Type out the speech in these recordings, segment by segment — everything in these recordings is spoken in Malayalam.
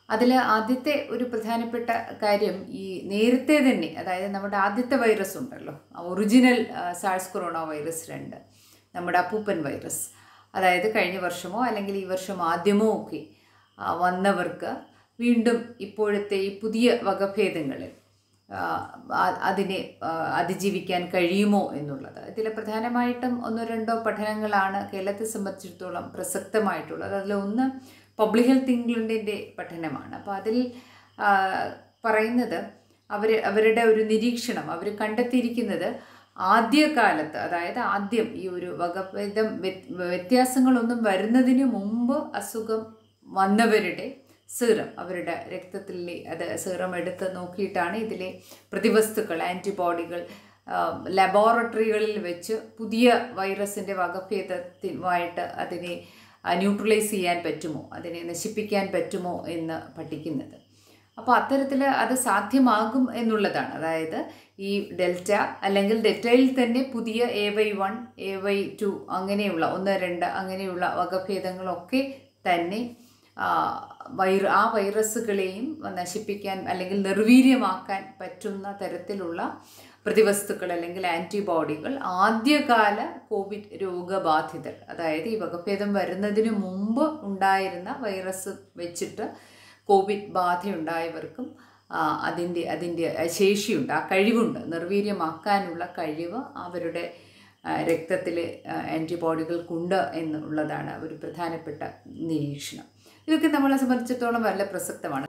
അതിൽ ആദ്യത്തെ ഒരു പ്രധാനപ്പെട്ട കാര്യം ഈ നേരത്തെ തന്നെ അതായത് നമ്മുടെ ആദ്യത്തെ വൈറസ് ഉണ്ടല്ലോ ഒറിജിനൽ സാഴ്സ് കൊറോണ വൈറസ് രണ്ട് നമ്മുടെ അപ്പൂപ്പൻ വൈറസ് അതായത് കഴിഞ്ഞ വർഷമോ അല്ലെങ്കിൽ ഈ വർഷം ആദ്യമോ ഒക്കെ ആ, വന്നവർക്ക് വീണ്ടും ഇപ്പോഴത്തെ ഈ പുതിയ വകഭേദങ്ങളിൽ ആ, ആ- അതിനെ ആ, അതിജീവിക്കാൻ കഴിയുമോ എന്നുള്ളത് ഇതിൽ പ്രധാനമായിട്ടും ഒന്നോ രണ്ടോ പഠനങ്ങളാണ് കേരളത്തെ സംബന്ധിച്ചിടത്തോളം പ്രസക്തമായിട്ടുള്ളത് അതിലൊന്ന് പബ്ലിക് ഹെൽത്ത് ഇംഗ്ലണ്ടിൻ്റെ പഠനമാണ് അപ്പോൾ അതിൽ ആ, പറയുന്നത് അവർ അവരുടെ ഒരു നിരീക്ഷണം അവർ കണ്ടെത്തിയിരിക്കുന്നത് ആദ്യകാലത്ത് അതായത് ആദ്യം ഈ ഒരു വകഭേദം വ്യത്- വ്യത്യാസങ്ങളൊന്നും വരുന്നതിന് മുമ്പ് അസുഖം വന്നവരുടെ സീറം അവരുടെ രക്തത്തിൽ അത് സീറം എടുത്ത് നോക്കിയിട്ടാണ് ഇതിലെ പ്രതിവസ്തുക്കൾ ആൻറ്റിബോഡികൾ ലബോറട്ടറികളിൽ വെച്ച് പുതിയ വൈറസിൻ്റെ വകഭേദത്തിനുമായിട്ട് അതിനെ ന്യൂട്രലൈസ് ചെയ്യാൻ പറ്റുമോ അതിനെ നശിപ്പിക്കാൻ പറ്റുമോ എന്ന് പഠിക്കുന്നത് അപ്പോൾ അത്തരത്തിൽ അത് സാധ്യമാകും എന്നുള്ളതാണ് അതായത് ഈ ഡെൽറ്റ അല്ലെങ്കിൽ ഡെൽറ്റയിൽ തന്നെ പുതിയ A Y one A Y two അങ്ങനെയുള്ള ഒന്ന് രണ്ട് അങ്ങനെയുള്ള വകഭേദങ്ങളൊക്കെ തന്നെ ആ, വൈറ ആ വൈറസുകളെയും നശിപ്പിക്കാൻ അല്ലെങ്കിൽ നിർവീര്യമാക്കാൻ പറ്റുന്ന തരത്തിലുള്ള പ്രതിവസ്തുക്കൾ അല്ലെങ്കിൽ ആൻറ്റിബോഡികൾ ആദ്യകാല കോവിഡ് രോഗബാധിതർ അതായത് ഈ വകഭേദം വരുന്നതിന് മുമ്പ് ഉണ്ടായിരുന്ന വൈറസ് വെച്ചിട്ട് കോവിഡ് ബാധയുണ്ടായവർക്കും ആ, അതിൻ്റെ അതിൻ്റെ ശേഷിയുണ്ട് ആ കഴിവുണ്ട് നിർവീര്യമാക്കാനുള്ള കഴിവ് അവരുടെ രക്തത്തിൽ ആൻറ്റിബോഡികൾക്കുണ്ട് എന്നുള്ളതാണ് ഒരു പ്രധാനപ്പെട്ട നിരീക്ഷണം ഇതൊക്കെ നമ്മളെ സംബന്ധിച്ചിടത്തോളം വളരെ പ്രസക്തമാണ്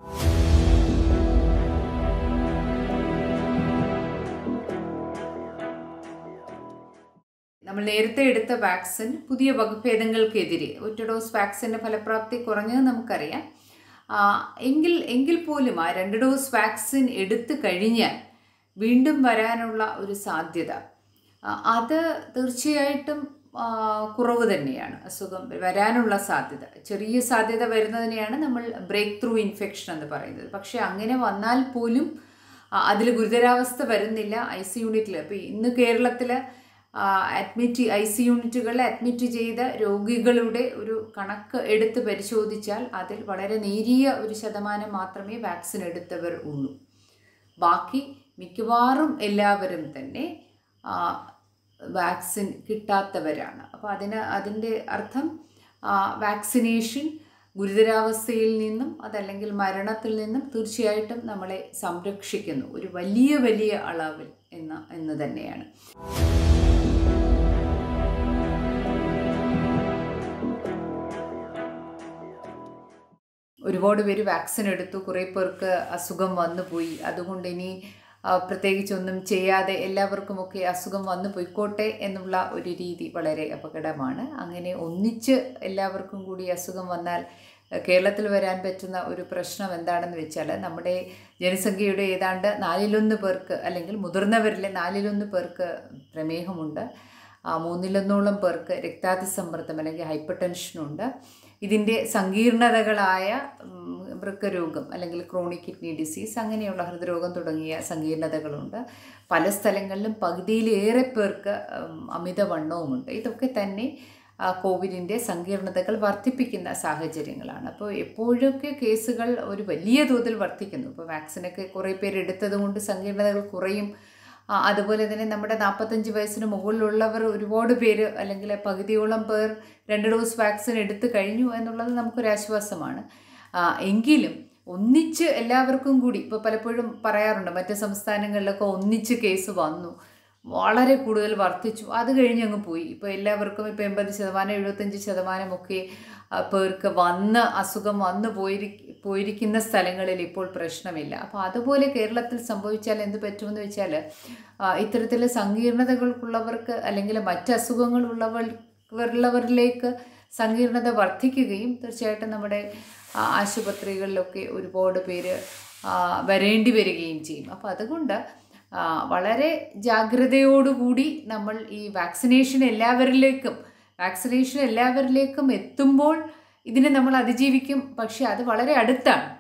നമ്മൾ നേരത്തെ എടുത്ത വാക്സിൻ പുതിയ വകഭേദങ്ങൾക്കെതിരെ ഒറ്റ ഡോസ് വാക്സിൻ്റെ ഫലപ്രാപ്തി കുറഞ്ഞത് നമുക്കറിയാം ആ, എങ്കിൽ എങ്കിൽ പോലും ആ രണ്ട് ഡോസ് വാക്സിൻ എടുത്തു കഴിഞ്ഞാൽ വീണ്ടും വരാനുള്ള ഒരു സാധ്യത ആ, അത് തീർച്ചയായിട്ടും ആ, കുറവ് തന്നെയാണ് അസുഖം വരാനുള്ള സാധ്യത ചെറിയ സാധ്യത വരുന്നതിനെയാണ് നമ്മൾ ബ്രേക്ക് ത്രൂ ഇൻഫെക്ഷൻ എന്ന് പറയുന്നത് പക്ഷേ അങ്ങനെ വന്നാൽ പോലും അതിൽ ഗുരുതരാവസ്ഥ വരുന്നില്ല ഐ സി യൂണിറ്റിൽ ഇപ്പോൾ ഇന്ന് കേരളത്തിൽ അഡ്മിറ്റ് ഐ സി യൂണിറ്റുകളിൽ അഡ്മിറ്റ് ചെയ്ത രോഗികളുടെ ഒരു കണക്ക് എടുത്ത് പരിശോധിച്ചാൽ അതിൽ വളരെ നേരിയ ഒരു ശതമാനം മാത്രമേ വാക്സിൻ എടുത്തവർ ഉള്ളൂ ബാക്കി മിക്കവാറും എല്ലാവരും തന്നെ ആ, വാക്സിൻ കിട്ടാത്തവരാണ് അപ്പോൾ അതിന് അതിൻ്റെ അർത്ഥം ആ, വാക്സിനേഷൻ ഗുരുതരാവസ്ഥയിൽ നിന്നും അതല്ലെങ്കിൽ മരണത്തിൽ നിന്നും തീർച്ചയായിട്ടും നമ്മളെ സംരക്ഷിക്കുന്നു ഒരു വലിയ വലിയ അളവിൽ എന്ന് എന്ന് തന്നെയാണ് ഒരുപാട് പേര് വാക്സിൻ എടുത്തു കുറേ പേർക്ക് അസുഖം വന്നു പോയി അതുകൊണ്ട് ഇനി ആ, പ്രത്യേകിച്ചൊന്നും ചെയ്യാതെ എല്ലാവർക്കുമൊക്കെ അസുഖം വന്നു പോയിക്കോട്ടെ എന്നുള്ള ഒരു രീതി വളരെ അപകടമാണ് അങ്ങനെ ഒന്നിച്ച് എല്ലാവർക്കും കൂടി അസുഖം വന്നാൽ ആ, കേരളത്തിൽ വരാൻ പറ്റുന്ന ഒരു പ്രശ്നം എന്താണെന്ന് വെച്ചാൽ നമ്മുടെ ജനസംഖ്യയുടെ ഏതാണ്ട് നാലിലൊന്ന് പേർക്ക് അല്ലെങ്കിൽ മുതിർന്നവരിലെ നാലിലൊന്ന് പേർക്ക് പ്രമേഹമുണ്ട് ആ, മൂന്നിലൊന്നോളം പേർക്ക് രക്താതിസമ്മർദ്ദം അല്ലെങ്കിൽ ഹൈപ്പർ ടെൻഷനുണ്ട് ഇതിൻ്റെ സങ്കീർണതകളായ ഉം, വൃക്കരോഗം അല്ലെങ്കിൽ ക്രോണിക് കിഡ്നി ഡിസീസ് അങ്ങനെയുള്ള ഹൃദ്രോഗം തുടങ്ങിയ സങ്കീർണതകളുണ്ട് പല സ്ഥലങ്ങളിലും പകുതിയിലേറെ പേർക്ക് ഉം, അമിതവണ്ണവുമുണ്ട് ഇതൊക്കെ തന്നെ ആ, കോവിഡിൻ്റെ സങ്കീർണതകൾ വർദ്ധിപ്പിക്കുന്ന സാഹചര്യങ്ങളാണ് അപ്പോൾ എപ്പോഴൊക്കെ കേസുകൾ ഒരു വലിയ തോതിൽ വർദ്ധിക്കുന്നു ഇപ്പോൾ വാക്സിനൊക്കെ കുറേ പേര് എടുത്തത് കൊണ്ട് സങ്കീർണതകൾ കുറയും ആ, അതുപോലെ തന്നെ നമ്മുടെ നാൽപ്പത്തഞ്ച് വയസ്സിന് മുകളിലുള്ളവർ ഒരുപാട് പേര് അല്ലെങ്കിൽ പകുതിയോളം പേർ രണ്ട് ഡോസ് വാക്സിൻ എടുത്തു കഴിഞ്ഞു എന്നുള്ളത് നമുക്കൊരു ആശ്വാസമാണ് ആ, എങ്കിലും ഒന്നിച്ച് എല്ലാവർക്കും കൂടി ഇപ്പോൾ പലപ്പോഴും പറയാറുണ്ട് മറ്റ് സംസ്ഥാനങ്ങളിലൊക്കെ ഒന്നിച്ച് കേസ് വന്നു വളരെ കൂടുതൽ വർദ്ധിച്ചു അത് കഴിഞ്ഞ് അങ്ങ് പോയി ഇപ്പോൾ എല്ലാവർക്കും ഇപ്പോൾ എൺപത് ശതമാനം എഴുപത്തഞ്ച് ശതമാനമൊക്കെ ആ, പേർക്ക് വന്ന് അസുഖം വന്നു പോയിരി പോയിരിക്കുന്ന സ്ഥലങ്ങളിൽ ഇപ്പോൾ പ്രശ്നമില്ല അപ്പോൾ അതുപോലെ കേരളത്തിൽ സംഭവിച്ചാൽ എന്ത് പറ്റുമെന്ന് വെച്ചാൽ ആ, ഇത്തരത്തിൽ സങ്കീർണതകൾക്കുള്ളവർക്ക് അല്ലെങ്കിൽ മറ്റ് അസുഖങ്ങളുള്ളവർ ഉള്ളവരിലേക്ക് സങ്കീർണത വർദ്ധിക്കുകയും തീർച്ചയായിട്ടും നമ്മുടെ ആ, ആശുപത്രികളിലൊക്കെ ഒരുപാട് പേര് ആ, വരേണ്ടി വരികയും ചെയ്യും അപ്പോൾ അതുകൊണ്ട് ആ, വളരെ ജാഗ്രതയോടുകൂടി നമ്മൾ ഈ വാക്സിനേഷൻ എല്ലാവരിലേക്കും വാക്സിനേഷൻ എല്ലാവരിലേക്കും എത്തുമ്പോൾ ഇതിനെ നമ്മൾ അതിജീവിക്കും പക്ഷെ അത് വളരെ അടുത്താണ്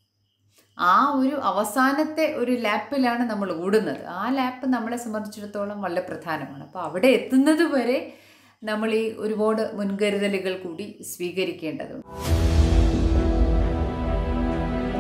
ആ ഒരു അവസാനത്തെ ഒരു ലാപ്പിലാണ് നമ്മൾ ഓടുന്നത് ആ ലാപ്പ് നമ്മളെ സംബന്ധിച്ചിടത്തോളം വളരെ പ്രധാനമാണ് അപ്പോൾ അവിടെ എത്തുന്നത് വരെ നമ്മൾ ഈ ഒരുപാട് മുൻകരുതലുകൾ കൂടി സ്വീകരിക്കേണ്ടതുണ്ട്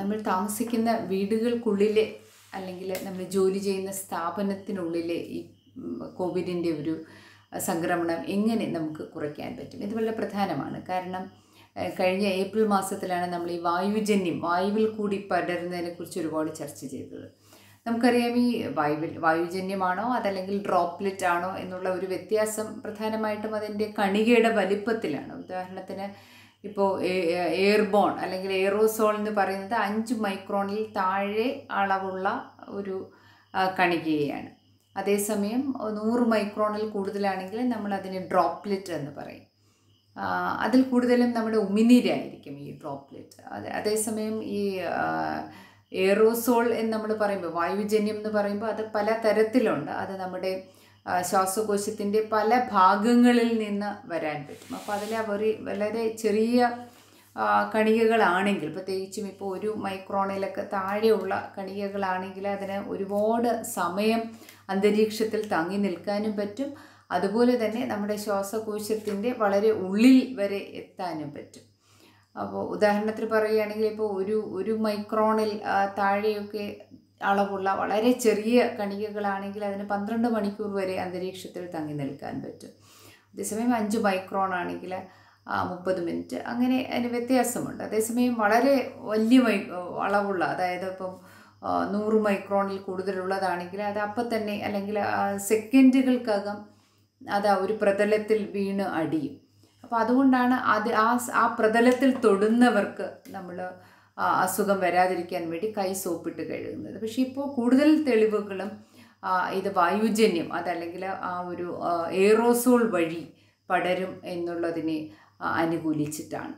നമ്മൾ താമസിക്കുന്ന വീടുകൾക്കുള്ളിലെ അല്ലെങ്കിൽ നമ്മൾ ജോലി ചെയ്യുന്ന സ്ഥാപനത്തിനുള്ളിലെ ഈ ഉം, കോവിഡിൻ്റെ ഒരു സംക്രമണം എങ്ങനെ നമുക്ക് കുറയ്ക്കാൻ പറ്റും ഇത് വളരെ പ്രധാനമാണ് കാരണം ഏഹ്, കഴിഞ്ഞ ഏപ്രിൽ മാസത്തിലാണ് നമ്മൾ ഈ വായുജന്യം വായുവിൽ കൂടി പടരുന്നതിനെക്കുറിച്ച് ഒരുപാട് ചർച്ച ചെയ്തത് നമുക്കറിയാം ഈ വായുവിൽ വായുജന്യമാണോ അതല്ലെങ്കിൽ ഡ്രോപ്ലെറ്റ് ആണോ എന്നുള്ള ഒരു വ്യത്യാസം പ്രധാനമായിട്ടും അതിൻ്റെ കണികയുടെ വലിപ്പത്തിലാണ് ഉദാഹരണത്തിന് ഇപ്പോൾ എയർബോൺ അല്ലെങ്കിൽ എയറോസോൾ എന്ന് പറയുന്നത് അഞ്ച് മൈക്രോണിൽ താഴെ അളവുള്ള ഒരു ആ, കണികയാണ് അതേസമയം നൂറ് മൈക്രോണിൽ കൂടുതലാണെങ്കിൽ നമ്മൾ അതിനെ ഡ്രോപ്ലെറ്റ് എന്ന് പറയും ആ, അതിൽ കൂടുതലും നമ്മുടെ ഉമിനീരായിരിക്കും ഈ ഡ്രോപ്ലെറ്റ് അത് അതേസമയം ഈ ആ, എയറോസോൾ എന്ന് നമ്മൾ പറയുമ്പോൾ വായുജന്യം എന്ന് പറയുമ്പോൾ അത് പല തരത്തിലുണ്ട് അത് നമ്മുടെ ആ, ശ്വാസകോശത്തിൻ്റെ പല ഭാഗങ്ങളിൽ നിന്ന് വരാൻ പറ്റും അപ്പോൾ അതിൽ ഒരു വളരെ ചെറിയ ആ, കണികകളാണെങ്കിൽ പ്രത്യേകിച്ചും ഇപ്പോൾ ഒരു മൈക്രോണിലൊക്കെ താഴെയുള്ള കണികകളാണെങ്കിൽ അതിന് ഒരുപാട് സമയം അന്തരീക്ഷത്തിൽ തങ്ങി നിൽക്കാനും പറ്റും അതുപോലെ തന്നെ നമ്മുടെ ശ്വാസകോശത്തിൻ്റെ വളരെ ഉള്ളിൽ വരെ എത്താനും പറ്റും അപ്പോൾ ഉദാഹരണത്തിന് പറയുകയാണെങ്കിൽ ഇപ്പോൾ ഒരു ഒരു മൈക്രോണിൽ ആ, താഴെയൊക്കെ അളവുള്ള വളരെ ചെറിയ കണികകളാണെങ്കിൽ അതിന് പന്ത്രണ്ട് മണിക്കൂർ വരെ അന്തരീക്ഷത്തിൽ തങ്ങി നിൽക്കാൻ പറ്റും അതേസമയം അഞ്ച് മൈക്രോൺ ആണെങ്കിൽ മുപ്പത് മിനിറ്റ് അങ്ങനെ അതിന് വ്യത്യാസമുണ്ട് അതേസമയം വളരെ വലിയ മൈ അളവുള്ള അതായത് ഇപ്പം ആ, നൂറ് മൈക്രോണിൽ കൂടുതലുള്ളതാണെങ്കിൽ അത് അപ്പം തന്നെ അല്ലെങ്കിൽ ആ സെക്കൻഡുകൾക്കകം അത് ആ ഒരു പ്രതലത്തിൽ വീണ് അടിയും അപ്പോൾ അതുകൊണ്ടാണ് അത് ആ സ് ആ പ്രതലത്തിൽ തൊടുന്നവർക്ക് നമ്മൾ അസുഖം വരാതിരിക്കാൻ വേണ്ടി കൈ സോപ്പിട്ട് കഴുകുന്നത് പക്ഷേ ഇപ്പോൾ കൂടുതൽ തെളിവുകളും ആ, ഇത് വായുജന്യം അതല്ലെങ്കിൽ ആ ഒരു ആ, എയറോസോൾ വഴി പടരും എന്നുള്ളതിനെ ആ, അനുകൂലിച്ചിട്ടാണ്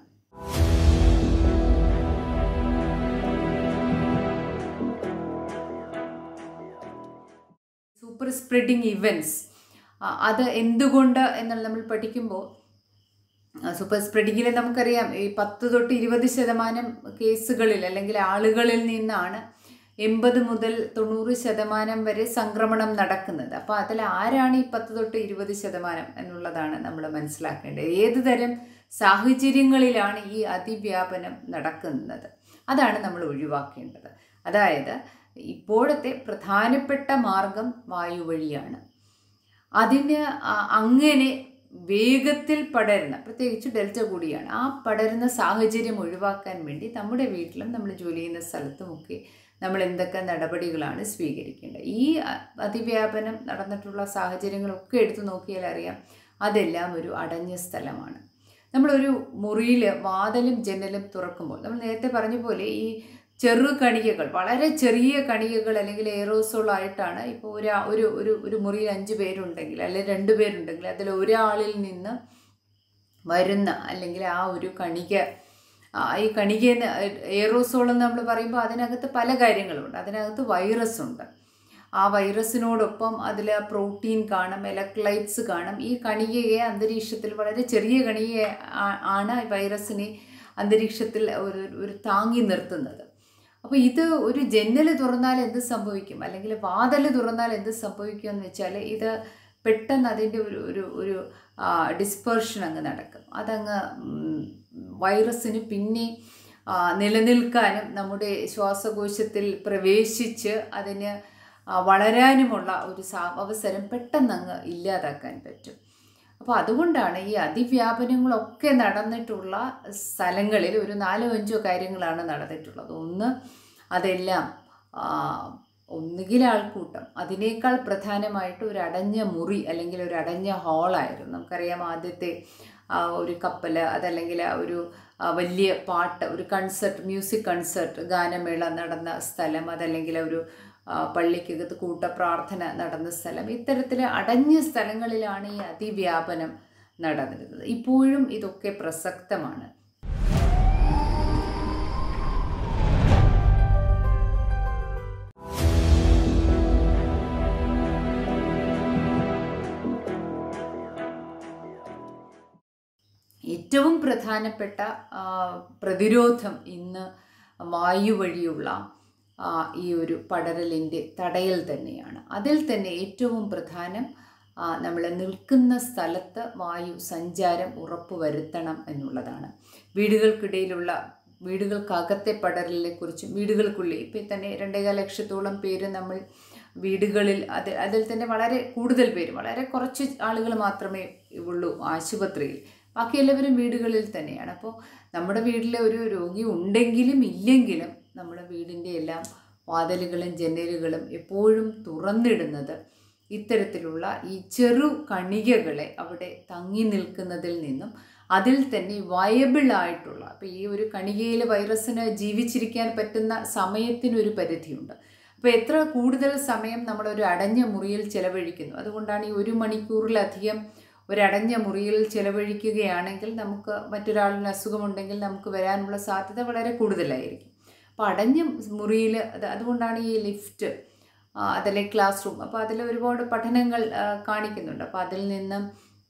സൂപ്പർ സ്പ്രെഡിങ് ഇവൻറ്റ്സ് അത് എന്തുകൊണ്ട് എന്നുള്ള നമ്മൾ പഠിക്കുമ്പോൾ സൂപ്പർ സ്പ്രെഡിങ്ങിൽ നമുക്കറിയാം ഈ പത്ത് തൊട്ട് ഇരുപത് ശതമാനം കേസുകളിൽ അല്ലെങ്കിൽ ആളുകളിൽ നിന്നാണ് എൺപത് മുതൽ തൊണ്ണൂറ് ശതമാനം വരെ സംക്രമണം നടക്കുന്നത് അപ്പോൾ അതിൽ ആരാണ് ഈ പത്ത് തൊട്ട് ഇരുപത് ശതമാനം എന്നുള്ളതാണ് നമ്മൾ മനസ്സിലാക്കേണ്ടത് ഏത് തരം സാഹചര്യങ്ങളിലാണ് ഈ അതിവ്യാപനം നടക്കുന്നത് അതാണ് നമ്മൾ ഒഴിവാക്കേണ്ടത് അതായത് ഇപ്പോഴത്തെ പ്രധാനപ്പെട്ട മാർഗം വായു വഴിയാണ് അതിന് ആ- അങ്ങനെ വേഗത്തിൽ പടരുന്ന പ്രത്യേകിച്ച് ഡെൽറ്റ കൂടിയാണ് ആ പടരുന്ന സാഹചര്യം ഒഴിവാക്കാൻ വേണ്ടി നമ്മുടെ വീട്ടിലും നമ്മൾ ജോലി ചെയ്യുന്ന സ്ഥലത്തുമൊക്കെ നമ്മൾ എന്തൊക്കെ നടപടികളാണ് സ്വീകരിക്കേണ്ടത് ഈ അ- അതിവ്യാപനം നടന്നിട്ടുള്ള സാഹചര്യങ്ങളൊക്കെ എടുത്തു നോക്കിയാൽ അറിയാം അതെല്ലാം ഒരു അടഞ്ഞ സ്ഥലമാണ് നമ്മളൊരു മുറിയിൽ വാതിലും ജനലും തുറക്കുമ്പോൾ നമ്മൾ നേരത്തെ പറഞ്ഞ പോലെ ഈ ചെറു കണികകൾ വളരെ ചെറിയ കണികകൾ അല്ലെങ്കിൽ എയറോസോൾ ആയിട്ടാണ് ഇപ്പോൾ ഒരു ഒരു ഒരു ഒരു മുറിയിൽ അഞ്ച് പേരുണ്ടെങ്കിൽ അല്ലെങ്കിൽ രണ്ട് പേരുണ്ടെങ്കിൽ അതിൽ ഒരാളിൽ നിന്ന് വരുന്ന അല്ലെങ്കിൽ ആ ഒരു കണിക ആ, ഈ കണികയെന്ന് എയറോസോൾ എന്ന് നമ്മൾ പറയുമ്പോൾ അതിനകത്ത് പല കാര്യങ്ങളുണ്ട് അതിനകത്ത് വൈറസ് ഉണ്ട് ആ വൈറസിനോടൊപ്പം അതിൽ പ്രോട്ടീൻ കാണും ഇലക്ട്രൈറ്റ്സ് കാണും ഈ കണികയെ അന്തരീക്ഷത്തിൽ വളരെ ചെറിയ കണിക ആ- ആണ് ഈ വൈറസിനെ അന്തരീക്ഷത്തിൽ ഒരു ഒരു താങ്ങി നിർത്തുന്നത് അപ്പോൾ ഇത് ഒരു ജന്നൽ തുറന്നാൽ എന്ത് സംഭവിക്കും അല്ലെങ്കിൽ വാതിൽ തുറന്നാൽ എന്ത് സംഭവിക്കും എന്ന് വെച്ചാൽ ഇത് പെട്ടെന്ന് അതിൻ്റെ ഒരു ഒരു ഒരു ഡിസ്പേർഷൻ അങ്ങ് നടക്കും അതങ്ങ് ഉം, വൈറസിന് പിന്നെ ആ, നിലനിൽക്കാനും നമ്മുടെ ശ്വാസകോശത്തിൽ പ്രവേശിച്ച് അതിന് ആ, വളരാനുമുള്ള ഒരു സാ അവസരം പെട്ടെന്നങ്ങ് ഇല്ലാതാക്കാൻ പറ്റും അപ്പോൾ അതുകൊണ്ടാണ് ഈ അതിവ്യാപനങ്ങളൊക്കെ നടന്നിട്ടുള്ള സ്ഥലങ്ങളിൽ ഒരു നാലോ അഞ്ചോ കാര്യങ്ങളാണ് നടന്നിട്ടുള്ളത് ഒന്ന് അതെല്ലാം ആ, ഒന്നുകിൽ ആൾക്കൂട്ടം അതിനേക്കാൾ പ്രധാനമായിട്ട് ഒരു അടഞ്ഞ മുറി അല്ലെങ്കിൽ ഒരു അടഞ്ഞ ഹാളായിരുന്നു നമുക്കറിയാം ആദ്യത്തെ ആ, ഒരു കപ്പൽ അതല്ലെങ്കിൽ ആ ഒരു ആ, വലിയ പാട്ട് ഒരു കൺസേർട്ട് മ്യൂസിക് കൺസേർട്ട് ഗാനമേള നടന്ന സ്ഥലം അതല്ലെങ്കിൽ ഒരു ആ, പള്ളിക്കകത്ത് കൂട്ടപ്രാർത്ഥന നടന്ന സ്ഥലം ഇത്തരത്തിൽ അടഞ്ഞ സ്ഥലങ്ങളിലാണ് ഈ അതിവ്യാപനം നടന്നിരുന്നത് ഇപ്പോഴും ഇതൊക്കെ പ്രസക്തമാണ് ഏറ്റവും പ്രധാനപ്പെട്ട ആ, പ്രതിരോധം ഇന്ന് വായു വഴിയുള്ള ആ, ഈ ഒരു പടരലിൻ്റെ തടയൽ തന്നെയാണ് അതിൽ തന്നെ ഏറ്റവും പ്രധാനം നമ്മൾ നിൽക്കുന്ന സ്ഥലത്ത് വായു സഞ്ചാരം ഉറപ്പുവരുത്തണം എന്നുള്ളതാണ് വീടുകൾക്കിടയിലുള്ള വീടുകൾക്കകത്തെ പടരലിനെ കുറിച്ചും വീടുകൾക്കുള്ളിൽ ഇപ്പം തന്നെ രണ്ടേകാൽ ലക്ഷത്തോളം പേര് നമ്മൾ വീടുകളിൽ അത് അതിൽ തന്നെ വളരെ കൂടുതൽ പേര് വളരെ കുറച്ച് ആളുകൾ മാത്രമേ ഉള്ളൂ ആശുപത്രിയിൽ ബാക്കി എല്ലാവരും വീടുകളിൽ തന്നെയാണ് അപ്പോൾ നമ്മുടെ വീട്ടിലെ ഒരു രോഗി ഉണ്ടെങ്കിലും ഇല്ലെങ്കിലും നമ്മുടെ വീടിൻ്റെ എല്ലാം വാതിലുകളും ജനലുകളും എപ്പോഴും തുറന്നിടുന്നത് ഇത്തരത്തിലുള്ള ഈ ചെറു കണികകളെ അവിടെ തങ്ങി നിൽക്കുന്നതിൽ നിന്നും അതിൽ തന്നെ വയബിൾ ആയിട്ടുള്ള അപ്പോൾ ഈ ഒരു കണികയിൽ വൈറസിന് ജീവിച്ചിരിക്കാൻ പറ്റുന്ന സമയത്തിനൊരു പരിധിയുണ്ട് അപ്പോൾ എത്ര കൂടുതൽ സമയം നമ്മൾ ഒരു അടഞ്ഞ മുറിയിൽ ചിലവഴിക്കുന്നു അതുകൊണ്ടാണ് ഈ ഒരു മണിക്കൂറിലധികം ഒരു അടഞ്ഞ മുറിയിൽ ചിലവഴിക്കുകയാണെങ്കിൽ നമുക്ക് മറ്റൊരാളിന് അസുഖമുണ്ടെങ്കിൽ നമുക്ക് വരാനുള്ള സാധ്യത വളരെ കൂടുതലായിരിക്കും അപ്പോൾ അടഞ്ഞ മുറിയിൽ അത് അതുകൊണ്ടാണ് ഈ ലിഫ്റ്റ് അതല്ലേ ക്ലാസ് റൂം അപ്പോൾ അതിൽ ഒരുപാട് പഠനങ്ങൾ ആ, കാണിക്കുന്നുണ്ട് അപ്പോൾ അതിൽ നിന്നും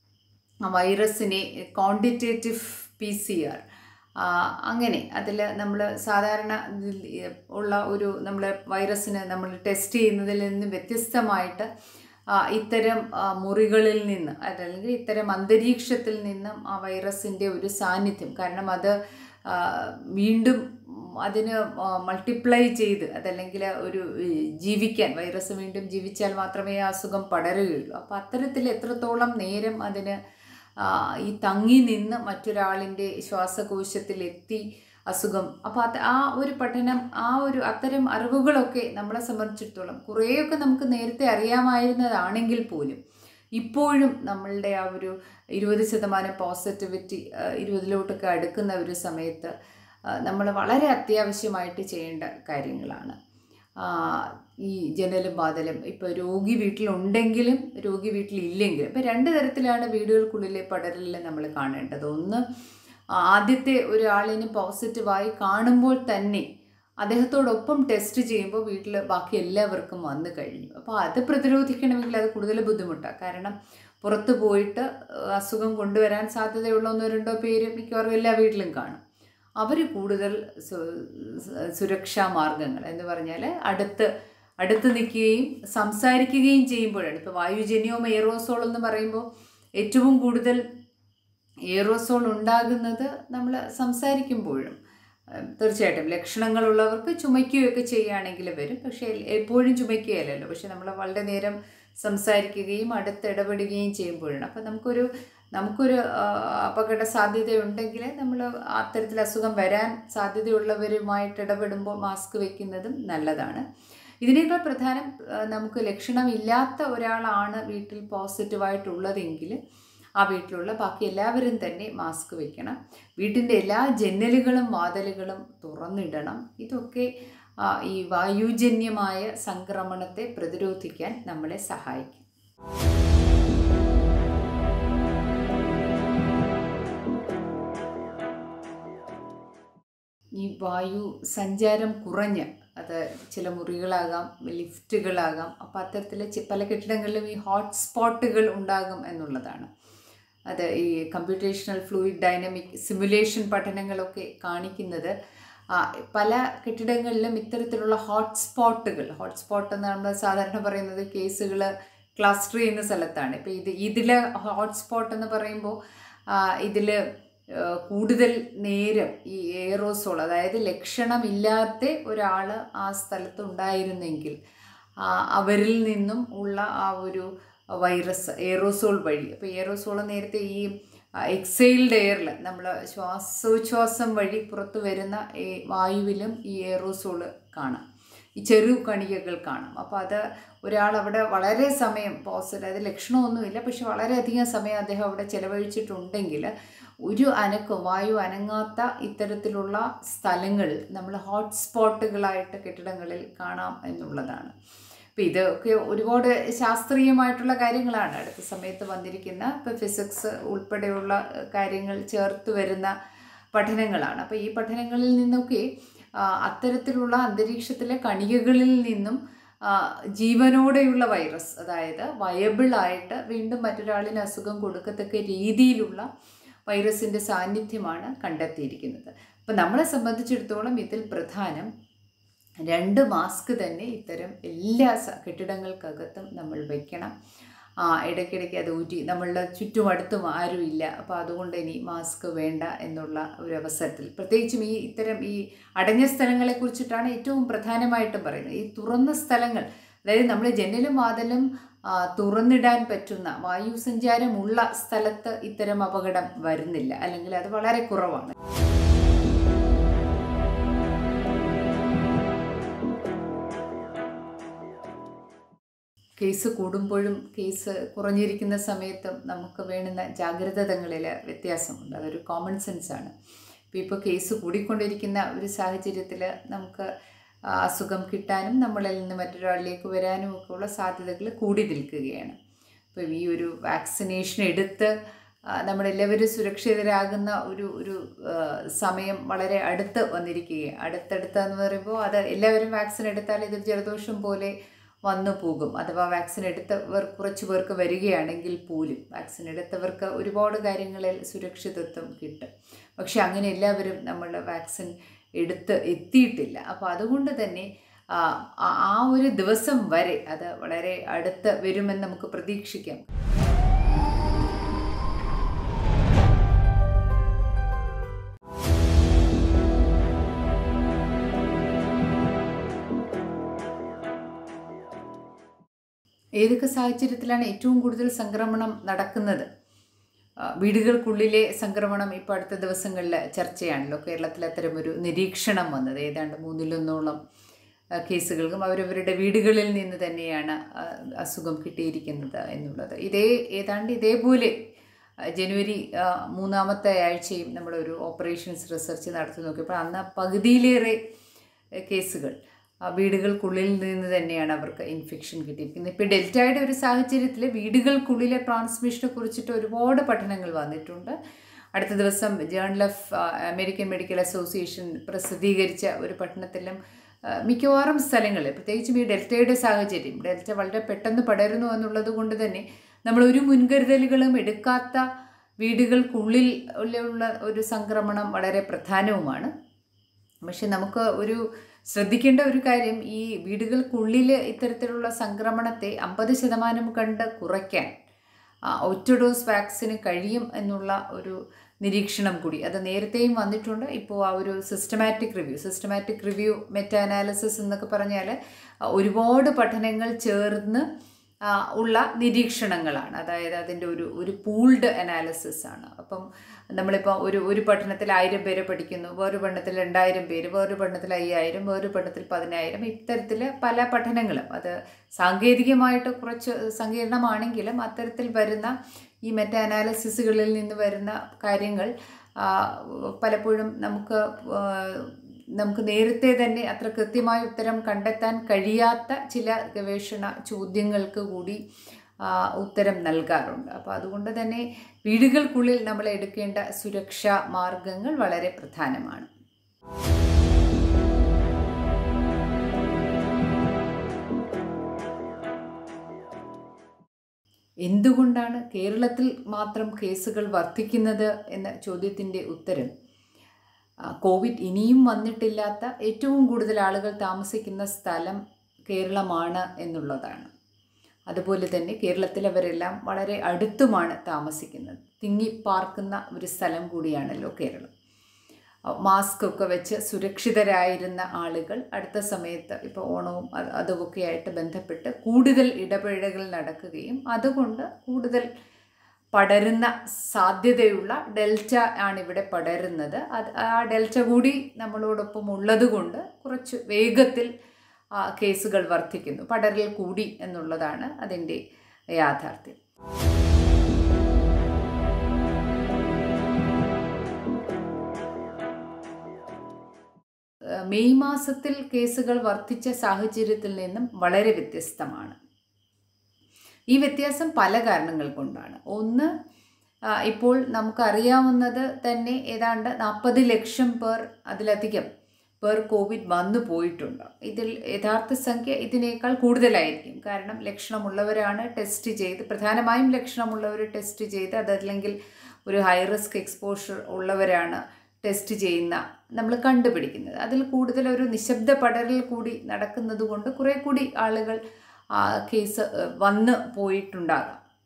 വൈറസിനെ ക്വാണ്ടിറ്റേറ്റീവ് പി സി ആർ അങ്ങനെ അതിൽ നമ്മൾ സാധാരണ ഇതിൽ ഉള്ള ഒരു നമ്മൾ വൈറസിന് നമ്മൾ ടെസ്റ്റ് ചെയ്യുന്നതിൽ നിന്ന് വ്യത്യസ്തമായിട്ട് ആ, ഇത്തരം ആ, മുറികളിൽ നിന്ന് അതല്ലെങ്കിൽ ഇത്തരം അന്തരീക്ഷത്തിൽ നിന്നും ആ വൈറസിൻ്റെ ഒരു സാന്നിധ്യം കാരണം അത് ആ, വീണ്ടും അതിന് മൾട്ടിപ്ലൈ ചെയ്ത് അതല്ലെങ്കിൽ ഒരു ഈ, ജീവിക്കാൻ വൈറസ് വീണ്ടും ജീവിച്ചാൽ മാത്രമേ ആ അസുഖം പടരുകയുള്ളൂ അപ്പോൾ അത്തരത്തിൽ എത്രത്തോളം നേരം അതിന് ആ, ഈ തങ്ങി നിന്ന് മറ്റൊരാളിൻ്റെ ശ്വാസകോശത്തിലെത്തി അസുഖം അപ്പോൾ അത് ആ ഒരു പഠനം ആ ഒരു അത്തരം അറിവുകളൊക്കെ നമ്മളെ സംബന്ധിച്ചിടത്തോളം കുറേയൊക്കെ നമുക്ക് നേരത്തെ അറിയാമായിരുന്നതാണെങ്കിൽ പോലും ഇപ്പോഴും നമ്മളുടെ ആ ഒരു ഇരുപത് ശതമാനം പോസിറ്റിവിറ്റി ഇരുപതിലോട്ടൊക്കെ അടുക്കുന്ന ഒരു സമയത്ത് നമ്മൾ വളരെ അത്യാവശ്യമായിട്ട് ചെയ്യേണ്ട കാര്യങ്ങളാണ് ആ, ഈ ജനലും വാതിലും ഇപ്പോൾ രോഗി വീട്ടിലുണ്ടെങ്കിലും രോഗി വീട്ടിലില്ലെങ്കിലും ഇപ്പോൾ രണ്ട് തരത്തിലാണ് വീടുകൾക്കുള്ളിലെ പടരലിൽ നമ്മൾ കാണേണ്ടത് ഒന്ന് ആദ്യത്തെ ഒരാളിന് പോസിറ്റീവായി കാണുമ്പോൾ തന്നെ അദ്ദേഹത്തോടൊപ്പം ടെസ്റ്റ് ചെയ്യുമ്പോൾ വീട്ടിൽ ബാക്കി എല്ലാവർക്കും വന്നു കഴിഞ്ഞു അപ്പോൾ അത് പ്രതിരോധിക്കണമെങ്കിൽ അത് കൂടുതൽ ബുദ്ധിമുട്ടാണ് കാരണം പുറത്ത് പോയിട്ട് ഏഹ്, അസുഖം കൊണ്ടുവരാൻ സാധ്യതയുള്ള ഒന്നോ രണ്ടോ പേര് മിക്കവാറും എല്ലാ വീട്ടിലും കാണും അവർ കൂടുതൽ സു- സു- സുരക്ഷാ മാർഗങ്ങൾ എന്ന് പറഞ്ഞാൽ അടുത്ത് അടുത്ത് നിൽക്കുകയും സംസാരിക്കുകയും ചെയ്യുമ്പോഴാണ് ഇപ്പോൾ വായുജന്യവും എയറോസോൾ എന്ന് പറയുമ്പോൾ ഏറ്റവും കൂടുതൽ എയറോസോൾ ഉണ്ടാകുന്നത് നമ്മൾ സംസാരിക്കുമ്പോഴും ഉം, തീർച്ചയായിട്ടും ലക്ഷണങ്ങളുള്ളവർക്ക് ചുമയ്ക്കുകയൊക്കെ ചെയ്യുകയാണെങ്കിൽ വരും പക്ഷേ എൽ- എപ്പോഴും ചുമയ്ക്കുകയല്ലല്ലോ പക്ഷെ നമ്മൾ വളരെ നേരം സംസാരിക്കുകയും അടുത്ത് ഇടപെടുകയും ചെയ്യുമ്പോഴാണ് അപ്പം നമുക്കൊരു നമുക്കൊരു ആ, അപകട സാധ്യതയുണ്ടെങ്കിൽ നമ്മൾ അത്തരത്തിൽ അസുഖം വരാൻ സാധ്യതയുള്ളവരുമായിട്ട് ഇടപെടുമ്പോൾ മാസ്ക് വെക്കുന്നതും നല്ലതാണ് ഇതിനേക്കാൾ പ്രധാനം ആ, നമുക്ക് ലക്ഷണമില്ലാത്ത ഒരാളാണ് വീട്ടിൽ പോസിറ്റീവായിട്ടുള്ളതെങ്കിൽ ആ വീട്ടിലുള്ള ബാക്കി എല്ലാവരും തന്നെ മാസ്ക് വെക്കണം വീട്ടിൻ്റെ എല്ലാ ജനലുകളും വാതിലുകളും തുറന്നിടണം ഇതൊക്കെ ആ, ഈ വായുജന്യമായ സംക്രമണത്തെ പ്രതിരോധിക്കാൻ നമ്മളെ സഹായിക്കും ഈ വായു സഞ്ചാരം കുറഞ്ഞ് അത് ചില മുറികളാകാം ലിഫ്റ്റുകളാകാം അപ്പോൾ അത്തരത്തിൽ ചി- പല കെട്ടിടങ്ങളിലും ഈ ഹോട്ട്സ്പോട്ടുകൾ ഉണ്ടാകും എന്നുള്ളതാണ് അത് ഈ കമ്പ്യൂട്ടേഷണൽ ഫ്ലൂയിഡ് ഡൈനമിക് സിമുലേഷൻ പഠനങ്ങളൊക്കെ കാണിക്കുന്നത് ആ, പല കെട്ടിടങ്ങളിലും ഇത്തരത്തിലുള്ള ഹോട്ട്സ്പോട്ടുകൾ ഹോട്ട്സ്പോട്ട് എന്ന് നമ്മൾ സാധാരണ പറയുന്നത് കേസുകൾ ക്ലസ്റ്റർ ചെയ്യുന്ന സ്ഥലത്താണ് ഇപ്പോൾ ഇത് ഇതിൽ ഹോട്ട്സ്പോട്ട് എന്ന് പറയുമ്പോൾ ഇതിൽ കൂടുതൽ നേരം ഈ എയറോസോൾ അതായത് ലക്ഷണമില്ലാത്ത ഒരാൾ ആ സ്ഥലത്ത് ഉണ്ടായിരുന്നെങ്കിൽ ആ, അവരിൽ നിന്നും ഉള്ള ആ ഒരു വൈറസ് എയറോസോൾ വഴി അപ്പോൾ എയറോസോൾ നേരത്തെ ഈ എക്സൈൽഡ് എയറിൽ നമ്മൾ ശ്വാസോച്ഛ്വാസം വഴി പുറത്തു വരുന്ന ഈ വായുവിലും ഈ എയറോസോൾ കാണാം ഈ ചെറു കണികകൾ കാണാം അപ്പോൾ അത് ഒരാൾ അവിടെ വളരെ സമയം പോസിറ്റീവ് അത് ലക്ഷണമൊന്നുമില്ല പക്ഷെ വളരെയധികം സമയം അദ്ദേഹം അവിടെ ചിലവഴിച്ചിട്ടുണ്ടെങ്കിൽ ഒരു അനക്കം വായു അനങ്ങാത്ത ഇത്തരത്തിലുള്ള സ്ഥലങ്ങൾ നമ്മൾ ഹോട്ട്സ്പോട്ടുകളായിട്ട് കെട്ടിടങ്ങളിൽ കാണാം എന്നുള്ളതാണ് അപ്പോൾ ഇതൊക്കെ ഒരുപാട് ശാസ്ത്രീയമായിട്ടുള്ള കാര്യങ്ങളാണ് അടുത്ത സമയത്ത് വന്നിരിക്കുന്ന ഇപ്പോൾ ഫിസിക്സ് ഉൾപ്പെടെയുള്ള ഏഹ്, കാര്യങ്ങൾ ചേർത്ത് വരുന്ന പഠനങ്ങളാണ് അപ്പോൾ ഈ പഠനങ്ങളിൽ നിന്നൊക്കെ ആ, അത്തരത്തിലുള്ള അന്തരീക്ഷത്തിലെ കണികകളിൽ നിന്നും ആ, ജീവനോടെയുള്ള വൈറസ് അതായത് വയബിളായിട്ട് വീണ്ടും മറ്റൊരാളിന് അസുഖം കൊടുക്കത്തക്ക രീതിയിലുള്ള വൈറസിൻ്റെ സാന്നിധ്യമാണ് കണ്ടെത്തിയിരിക്കുന്നത് അപ്പം നമ്മളെ സംബന്ധിച്ചിടത്തോളം ഇതിൽ പ്രധാനം രണ്ട് മാസ്ക് തന്നെ ഇത്തരം എല്ലാ സ- കെട്ടിടങ്ങൾക്കകത്തും നമ്മൾ വയ്ക്കണം ആ ഇടയ്ക്കിടയ്ക്ക് അത് ഊറ്റി നമ്മളുടെ ചുറ്റുമടുത്തും ആരുമില്ല അപ്പോൾ അതുകൊണ്ട് ഇനി മാസ്ക് വേണ്ട എന്നുള്ള ഒരു അവസരത്തിൽ പ്രത്യേകിച്ചും ഈ ഇത്തരം ഈ അടഞ്ഞ സ്ഥലങ്ങളെ കുറിച്ചിട്ടാണ് ഏറ്റവും പ്രധാനമായിട്ടും പറയുന്നത് ഈ തുറന്ന സ്ഥലങ്ങൾ അതായത് നമ്മൾ ജനലും വാതിലും ആ, തുറന്നിടാൻ പറ്റുന്ന വായു സഞ്ചാരമുള്ള സ്ഥലത്ത് ഇത്തരം അപകടം വരുന്നില്ല അല്ലെങ്കിൽ അത് വളരെ കുറവാണ് കേസ് കൂടുമ്പോഴും കേസ് കുറഞ്ഞിരിക്കുന്ന സമയത്തും നമുക്ക് വേണ്ടുന്ന ജാഗ്രതകളിൽ വ്യത്യാസമുണ്ട് അതൊരു കോമൺ സെൻസാണ് ഇപ്പോൾ ഇപ്പോൾ കേസ് കൂടിക്കൊണ്ടിരിക്കുന്ന ഒരു സാഹചര്യത്തിൽ നമുക്ക് ആ, അസുഖം കിട്ടാനും നമ്മളിൽ നിന്ന് മറ്റൊരാളിലേക്ക് വരാനും ഒക്കെ ഉള്ള സാധ്യതകൾ കൂടി നിൽക്കുകയാണ് അപ്പോൾ ഈ ഒരു വാക്സിനേഷൻ എടുത്ത് ആ, നമ്മളെല്ലാവരും സുരക്ഷിതരാകുന്ന ഒരു ഒരു ആ, സമയം വളരെ അടുത്ത് വന്നിരിക്കുകയാണ് അടുത്തടുത്തെന്ന് പറയുമ്പോൾ അത് എല്ലാവരും വാക്സിൻ എടുത്താൽ ഇതൊരു ജലദോഷം പോലെ വന്നു പോകും അഥവാ വാക്സിൻ എടുത്തവർ കുറച്ച് പേർക്ക് വരികയാണെങ്കിൽ പോലും വാക്സിൻ എടുത്തവർക്ക് ഒരുപാട് കാര്യങ്ങളിൽ സുരക്ഷിതത്വം കിട്ടും പക്ഷെ അങ്ങനെ എല്ലാവരും നമ്മളുടെ വാക്സിൻ എടുത്ത് എത്തിയിട്ടില്ല അപ്പോൾ അതുകൊണ്ട് തന്നെ ആ ആ- ആ ഒരു ദിവസം വരെ അത് വളരെ അടുത്ത് വരുമെന്ന് നമുക്ക് പ്രതീക്ഷിക്കാം ഏതൊക്കെ സാഹചര്യത്തിലാണ് ഏറ്റവും കൂടുതൽ സംക്രമണം നടക്കുന്നത് ആ, വീടുകൾക്കുള്ളിലെ സംക്രമണം ഇപ്പോൾ അടുത്ത ദിവസങ്ങളിൽ ചർച്ചയാണല്ലോ കേരളത്തിൽ അത്തരമൊരു നിരീക്ഷണം വന്നത് ഏതാണ്ട് മൂന്നിലൊന്നോളം ആ, കേസുകൾക്കും അവരവരുടെ വീടുകളിൽ നിന്ന് തന്നെയാണ് ആ, അസുഖം കിട്ടിയിരിക്കുന്നത് എന്നുള്ളത് ഇതേ ഏതാണ്ട് ഇതേപോലെ ആ, ജനുവരി ആ, മൂന്നാമത്തെ ആഴ്ചയും നമ്മളൊരു ഓപ്പറേഷൻസ് റിസർച്ച് നടത്തി നോക്കിയപ്പോൾ അന്ന് പകുതിയിലേറെ എ, കേസുകൾ ആ വീടുകൾക്കുള്ളിൽ നിന്ന് തന്നെയാണ് അവർക്ക് ഇൻഫെക്ഷൻ കിട്ടിയിരിക്കുന്നത് ഇപ്പോൾ ഡെൽറ്റയുടെ ഒരു സാഹചര്യത്തിൽ വീടുകൾക്കുള്ളിലെ ട്രാൻസ്മിഷനെ കുറിച്ചിട്ട് ഒരുപാട് പഠനങ്ങൾ വന്നിട്ടുണ്ട് അടുത്ത ദിവസം journal of American medical association പ്രസിദ്ധീകരിച്ച ഒരു പഠനത്തിലും ആ, മിക്കവാറും സ്ഥലങ്ങളിൽ പ്രത്യേകിച്ചും ഈ ഡെൽറ്റയുടെ സാഹചര്യം ഡെൽറ്റ വളരെ പെട്ടെന്ന് പടരുന്നു എന്നുള്ളത് കൊണ്ട് തന്നെ നമ്മൾ ഒരു മുൻകരുതലുകളും എടുക്കാത്ത വീടുകൾക്കുള്ളിൽ ഉള്ള ഒരു സംക്രമണം വളരെ പ്രധാനവുമാണ് പക്ഷെ നമുക്ക് ഒരു ശ്രദ്ധിക്കേണ്ട ഒരു കാര്യം ഈ വീടുകൾക്കുള്ളിൽ ഇത്തരത്തിലുള്ള സംക്രമണത്തെ അമ്പത് ശതമാനം കണ്ട് കുറയ്ക്കാൻ ആ, ഒറ്റ ഡോസ് വാക്സിന് കഴിയും എന്നുള്ള ഒരു നിരീക്ഷണം കൂടി അത് നേരത്തെയും വന്നിട്ടുണ്ട് ഇപ്പോൾ ആ ഒരു systematic review systematic review meta analysis എന്നൊക്കെ പറഞ്ഞാൽ ആ, ഒരുപാട് പഠനങ്ങൾ ചേർന്ന് ആ, ഉള്ള നിരീക്ഷണങ്ങളാണ് അതായത് അതിൻ്റെ ഒരു ഒരു പൂൾഡ് അനാലിസിസ് ആണ് അപ്പം നമ്മളിപ്പോൾ ഒരു ഒരു പഠനത്തിൽ ആയിരം പേരെ പഠിക്കുന്നു വേറൊരു പഠനത്തിൽ രണ്ടായിരം പേര് വേറൊരു പഠനത്തിൽ അയ്യായിരം വേറൊരു പഠനത്തിൽ പതിനായിരം ഇത്തരത്തിൽ പല പഠനങ്ങളും അത് സാങ്കേതികമായിട്ട് കുറച്ച് സങ്കീർണമാണെങ്കിലും അത്തരത്തിൽ വരുന്ന ഈ മെറ്റ അനാലിസിസുകളിൽ നിന്ന് വരുന്ന കാര്യങ്ങൾ ആ, പലപ്പോഴും നമുക്ക് ആ, നമുക്ക് നേരത്തെ തന്നെ അത്ര കൃത്യമായ ഉത്തരം കണ്ടെത്താൻ കഴിയാത്ത ചില ഗവേഷണ ചോദ്യങ്ങൾക്ക് കൂടി ആ, ഉത്തരം നൽകാറുണ്ട് അപ്പോൾ അതുകൊണ്ട് തന്നെ വീടുകൾക്കുള്ളിൽ നമ്മൾ എടുക്കേണ്ട സുരക്ഷാ മാർഗങ്ങൾ വളരെ പ്രധാനമാണ് എന്തുകൊണ്ടാണ് കേരളത്തിൽ മാത്രം കേസുകൾ വർദ്ധിക്കുന്നത് എന്ന ചോദ്യത്തിൻ്റെ ഉത്തരം ആ, കോവിഡ് ഇനിയും വന്നിട്ടില്ലാത്ത ഏറ്റവും കൂടുതൽ ആളുകൾ താമസിക്കുന്ന സ്ഥലം കേരളമാണ് എന്നുള്ളതാണ് അതുപോലെ തന്നെ കേരളത്തിലവരെല്ലാം വളരെ അടുത്തുമാണ് താമസിക്കുന്നത് തിങ്ങിപ്പാർക്കുന്ന ഒരു സ്ഥലം കൂടിയാണല്ലോ കേരളം ആ, മാസ്ക് ഒക്കെ വെച്ച് സുരക്ഷിതരായിരുന്ന ആളുകൾ അടുത്ത സമയത്ത് ഇപ്പോൾ ഓണവും അത് അതുമൊക്കെ ആയിട്ട് ബന്ധപ്പെട്ട് കൂടുതൽ ഇടപഴകൽ നടക്കുകയും അതുകൊണ്ട് കൂടുതൽ പടരുന്ന സാധ്യതയുള്ള ഡെൽറ്റ ആണ് ഇവിടെ പടരുന്നത് അത് ആ ഡെൽറ്റ കൂടി നമ്മളോടൊപ്പം ഉള്ളത് കൊണ്ട് കുറച്ച് വേഗത്തിൽ ആ, കേസുകൾ വർദ്ധിക്കുന്നു പടരൽ കൂടി എന്നുള്ളതാണ് അതിൻ്റെ യാഥാർത്ഥ്യം ഏഹ് മെയ് മാസത്തിൽ കേസുകൾ വർദ്ധിച്ച സാഹചര്യത്തിൽ നിന്നും വളരെ വ്യത്യസ്തമാണ് ഈ വ്യത്യാസം പല കാരണങ്ങൾ കൊണ്ടാണ് ഒന്ന് ആ, ഇപ്പോൾ നമുക്കറിയാവുന്നത് തന്നെ ഏതാണ്ട് നാൽപ്പത് ലക്ഷം പേർ അതിലധികം പേർ കോവിഡ് വന്നു പോയിട്ടുണ്ട് ഇതിൽ യഥാർത്ഥ സംഖ്യ ഇതിനേക്കാൾ കൂടുതലായിരിക്കും കാരണം ലക്ഷണമുള്ളവരാണ് ടെസ്റ്റ് ചെയ്ത് പ്രധാനമായും ലക്ഷണമുള്ളവർ ടെസ്റ്റ് ചെയ്ത് അതല്ലെങ്കിൽ ഒരു ഹൈ റിസ്ക് എക്സ്പോഷർ ഉള്ളവരാണ് ടെസ്റ്റ് ചെയ്യുന്ന നമ്മൾ കണ്ടുപിടിക്കുന്നത് അതിൽ കൂടുതൽ ഒരു നിശബ്ദ പടരൽ കൂടി നടക്കുന്നത് കൊണ്ട് കുറേ കൂടി ആളുകൾ ആ കേസ് ഏഹ്, വന്ന് പോയിട്ടുണ്ടാകാം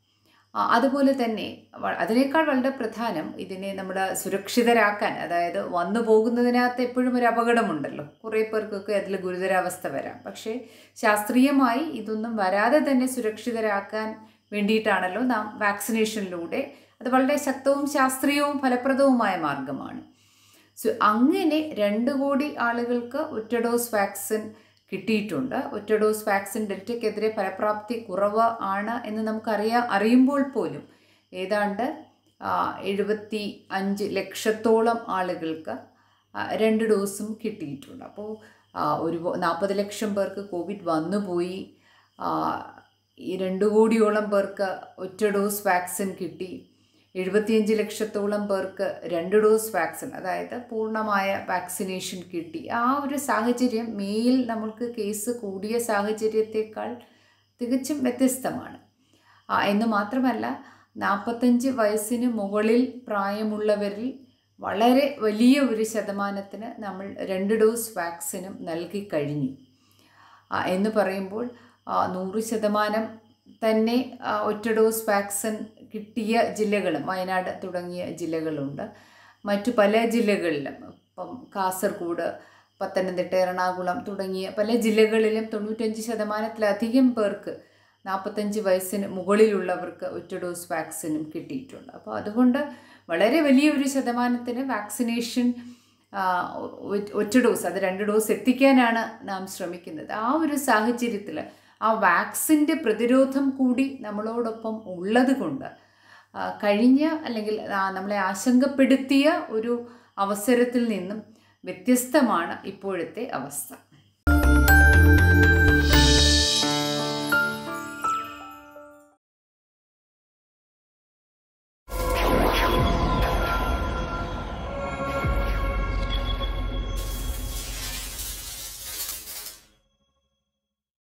ആ, അതുപോലെ തന്നെ വ- അതിനേക്കാൾ വളരെ പ്രധാനം ഇതിനെ നമ്മുടെ സുരക്ഷിതരാക്കാൻ അതായത് വന്നു പോകുന്നതിനകത്ത് എപ്പോഴും ഒരു അപകടമുണ്ടല്ലോ കുറേ പേർക്കൊക്കെ അതിൽ ഗുരുതരാവസ്ഥ വരാം പക്ഷേ ശാസ്ത്രീയമായി ഇതൊന്നും വരാതെ തന്നെ സുരക്ഷിതരാക്കാൻ വേണ്ടിയിട്ടാണല്ലോ നാം വാക്സിനേഷനിലൂടെ അത് വളരെ ശക്തവും ശാസ്ത്രീയവും ഫലപ്രദവുമായ മാർഗമാണ് സോ അങ്ങനെ രണ്ട് കോടി ആളുകൾക്ക് ഒറ്റ ഡോസ് വാക്സിൻ കിട്ടിയിട്ടുണ്ട് ഒറ്റ ഡോസ് വാക്സിൻ ഡെൽറ്റയ്ക്കെതിരെ ഫലപ്രാപ്തി കുറവ് ആണ് എന്ന് നമുക്കറിയാം അറിയുമ്പോൾ പോലും ഏതാണ്ട് ആ, എഴുപത്തി അഞ്ച് ലക്ഷത്തോളം ആളുകൾക്ക് ആ, രണ്ട് ഡോസും കിട്ടിയിട്ടുണ്ട് അപ്പോൾ ആ, ഒരു നാൽപ്പത് ലക്ഷം പേർക്ക് കോവിഡ് വന്നുപോയി ആ, ഈ രണ്ട് കോടിയോളം പേർക്ക് ഒറ്റ ഡോസ് വാക്സിൻ കിട്ടി എഴുപത്തിയഞ്ച് ലക്ഷത്തോളം പേർക്ക് രണ്ട് ഡോസ് വാക്സിൻ അതായത് പൂർണ്ണമായ വാക്സിനേഷൻ കിട്ടി ആ ഒരു സാഹചര്യം മേയിൽ നമ്മൾക്ക് കേസ് കൂടിയ സാഹചര്യത്തേക്കാൾ തികച്ചും വ്യത്യസ്തമാണ് ആ, എന്ന് മാത്രമല്ല നാൽപ്പത്തഞ്ച് വയസ്സിന് മുകളിൽ പ്രായമുള്ളവരിൽ വളരെ വലിയ ഒരു ശതമാനത്തിന് നമ്മൾ രണ്ട് ഡോസ് വാക്സിനും നൽകി കഴിഞ്ഞു ആ, എന്ന് പറയുമ്പോൾ ആ, നൂറ് ശതമാനം തന്നെ ആ, ഒറ്റ ഡോസ് വാക്സിൻ കിട്ടിയ ജില്ലകളും വയനാട് തുടങ്ങിയ ജില്ലകളുണ്ട് മറ്റു പല ജില്ലകളിലും ഇപ്പം കാസർഗോഡ് പത്തനംതിട്ട എറണാകുളം തുടങ്ങിയ പല ജില്ലകളിലും തൊണ്ണൂറ്റഞ്ച് ശതമാനത്തിലധികം പേർക്ക് നാൽപ്പത്തഞ്ച് വയസ്സിന് മുകളിലുള്ളവർക്ക് ഒറ്റ ഡോസ് വാക്സിനും കിട്ടിയിട്ടുണ്ട് അപ്പോൾ അതുകൊണ്ട് വളരെ വലിയൊരു ശതമാനത്തിന് വാക്സിനേഷൻ ആ, ഒ- ഒറ്റ ഡോസ് അത് രണ്ട് ഡോസ് എത്തിക്കാനാണ് നാം ശ്രമിക്കുന്നത് ആ ഒരു സാഹചര്യത്തിൽ ആ വാക്സിൻ്റെ പ്രതിരോധം കൂടി നമ്മളോടൊപ്പം ഉള്ളത് കൊണ്ട് ആ, കഴിഞ്ഞ അല്ലെങ്കിൽ ആ, നമ്മളെ ആശങ്കപ്പെടുത്തിയ ഒരു അവസരത്തിൽ നിന്നും വ്യത്യസ്തമാണ് ഇപ്പോഴത്തെ അവസ്ഥ